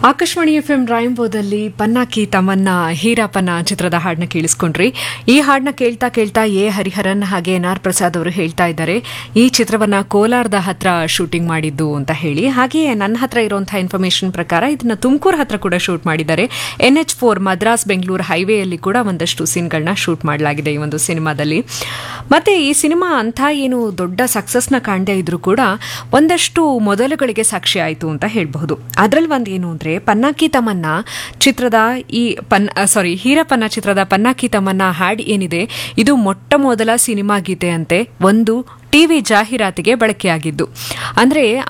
Akashvani F M ರಾಯಂಬೋದಲ್ಲಿ ಪನ್ನಾಕಿ ತಮ್ಮನ್ನ ಹೀರಾಪನ್ನ ಚಿತ್ರದ ಹಾಡನ್ನ ಕೇಳಿಸ್ಕೊಂಡ್ರಿ ಈ ಹಾಡನ್ನ ಕೇಳ್ತಾ ಕೇಳ್ತಾ ಎ ಹರಿಹರನ್ ಹಾಗೆ ಎನ್ ಆರ್ ಪ್ರಸಾದ್ ಅವರು ಹೇಳ್ತಾ ಇದ್ದಾರೆ ಈ ಚಿತ್ರವನ್ನ ಕೋಲಾರದ ಹತ್ರ ಶೂಟಿಂಗ್ ಮಾಡಿದ್ದು ಅಂತ ಹೇಳಿ ಹಾಗೆಯೇ ನನ್ನ ಹತ್ರ ಇರುವಂತಹ ಇನ್ಫಾರ್ಮೇಶನ್ ಪ್ರಕಾರ ಇದನ್ನ ತುಮಕೂರು ಹತ್ರ ಕೂಡ ಶೂಟ್ ಮಾಡಿದ್ದಾರೆ N H four Madras Bengaluru ಹೈವೇಯಲ್ಲಿ ಕೂಡ ಒಂದಷ್ಟು ಸೀನ್ಗಳನ್ನ ಶೂಟ್ ಮಾಡಲಾಗಿದೆ ಈ ಒಂದು ಸಿನಿಮಾದಲ್ಲಿ ಮತ್ತೆ ಈ ಸಿನಿಮಾ ಅಂತ ಏನು ದೊಡ್ಡ ಸಕ್ಸಸ್ನ ಕಾಣದೇ ಇದ್ರೂ ಕೂಡ ಒಂದಷ್ಟು ಮೊದಲುಗಳಿಗೆ ಸಾಕ್ಷಿ ಆಯಿತು ಅಂತ ಹೇಳಬಹುದು ಅದರಲ್ಲಿ ಒಂದು ಏನು ಅಂದ್ರೆ ಪನ್ನಾಕಿ ತಮ್ಮನ್ನ ಚಿತ್ರದ ಈ ಪನ್ ಸಾರಿ ಹೀರಪ್ಪನ ಚಿತ್ರದ ಪನ್ನಾಕಿ ತಮ್ಮನ್ನ ಹಾಡ್ ಏನಿದೆ ಇದು ಮೊಟ್ಟ ಮೊದಲ ಸಿನಿಮಾ ಗೀತೆ ಅಂತೆ ಒಂದು ಟಿವಿ ಜಾಹೀರಾತಿಗೆ ಬಳಕೆಯಾಗಿದ್ದು ಅಂದ್ರೆ